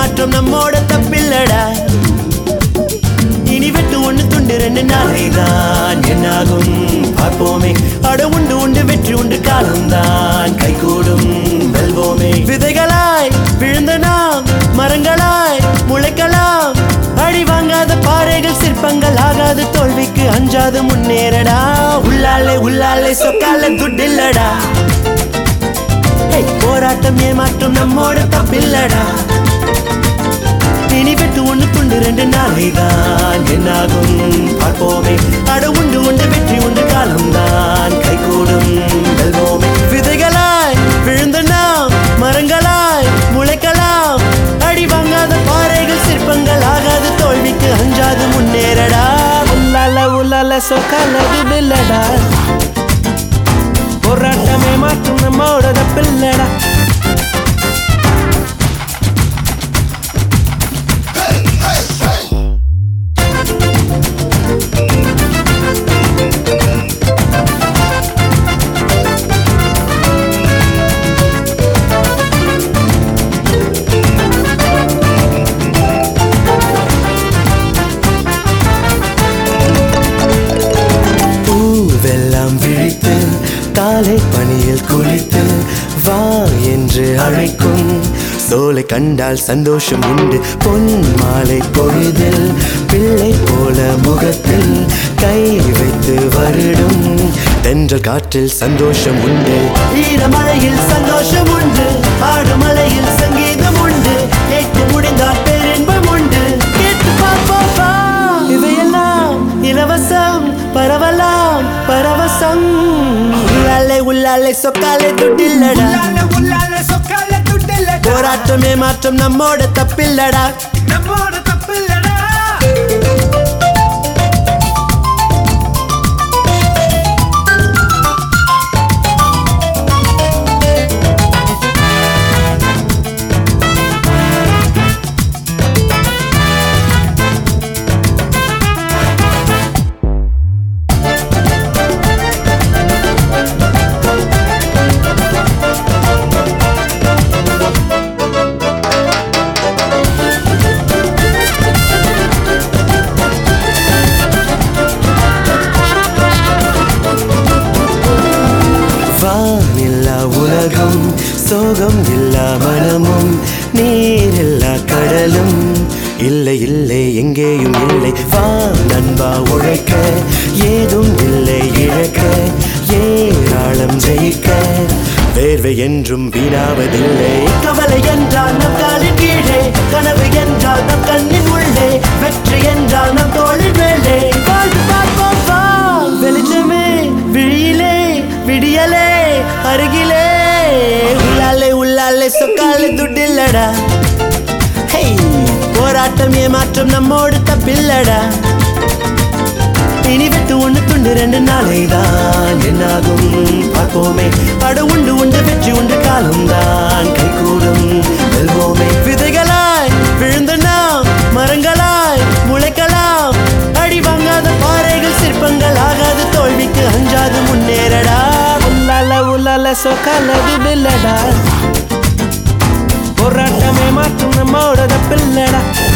ஏமாற்றம் நம்மோட தப்பில்லடா இனி வெட்டு ஒண்ணு துண்டு ரெண்டு நாளைதான் என்னாகும் பார்ப்போமே அட உண்டு உண்டு வெற்றி உண்டு காலம்தான் கைகூடும் வெல்வோமே விதைகளாய் விழுந்த நாம் மரங்களாய் முளைக்கலாம் அடி வாங்காத பாறைகள் சிற்பங்கள் ஆகாது தோல்விக்கு அஞ்சாது முன்னேறடா உள்ளாலே உள்ளாலே சொக்கால துட்டில்லடா ஏய், போராட்டம் ஏமாற்றம் நம்மோட தப்பில்லடா இனி வெட்டு ஒண்ணு துண்டு ரெண்டு நாளைதான் என்னாகும் பார்ப்போமே அட உண்டு உண்டு வெற்றி உண்டு காலம்தான் கைகூடும் வெல்வோமே விதைகளாய் விழுந்த நாம் மரங்களாய் முளைக்கலாம் அடி வாங்காத பாறைகள் சிற்பங்கள் ஆகாது தோல்விக்கு அஞ்சாது முன்னேறடா உள்ளால உள்ளால சொக்கலது பில்லடா போராட்டமே மாற்றும் நம்மோட பில்லடா பூவெல்லாம் விழித்து காலை பணியில் குளித்து வா என்று அழைக்கும் சோலை கண்டால் சந்தோஷம் உண்டு பொன் மாலை பொழுதில் பிள்ளை போல முகத்தில் கை வைத்து வருடும் தென்றல் காற்றில் சந்தோஷம் உண்டு ஈரமழையில் சந்தோஷம் உண்டு ஆடுமலையில் சங்கீதம் உண்டு கேட்டு முடிந்தால் பேரின்பம் உண்டு கேட்டு பார்ப்போம் வா. இவையெல்லாம் இலவசம் பரவலாம் பரவசம் உள்ளாலே உள்ளாலே சொக்காலே துட்டில்லடா உள்ளால உள்ளால சொக்கால துட்டில்லடா போராட்டமே மாற்றம் நம்மோட தப்பில்லடா நம்மோட தப்பில்லடா வானில்லா உலகம் சோகம் இல்லா மனமும் நீரில்லா கடலும் இல்லை இல்லை எங்கேயும் இல்லை வா நண்பா உழைக்க ஏதும் இல்லை இழக்க ஏராளம் ஜெயிக்க வேர்வை என்றும் வீணாவதில்லை கவலை என்றால் நம் காலின் கீழே கனவு என்றால் நம் கண்ணின் உள்ளே வெற்றி என்றால் நம் தோளின் மேலே வாழ்ந்து பார்ப்போம் வா வெளிச்சமே விழியிலே விடியலே அருகிலே உள்ளாலே உள்ளாலே சொக்காலே துட்டில்லடா ஹேய், போராட்டம் ஏமாற்றம் நம்மோடு தப்பில்லடா இனி வெட்டு ஒண்ணு துண்டு ரெண்டு நாளைதான் என்னாகும் பார்ப்போமே அட உண்டு உண்டு வெற்றி உண்டு காலம்தான் கைகூடும் வெல்வோமே விதைகளாய் விழுந்த நாம் மரங்களாய் முளைக்கலாம் அடி வாங்காத பாறைகள் சிற்பங்கள் ஆகாது தோல்விக்கு அஞ்சாது முன்னேறடா உள்ளால உள்ளால சொக்காலது பில்லடா போராட்டமே மாற்றும் நம்மோட பில்லடா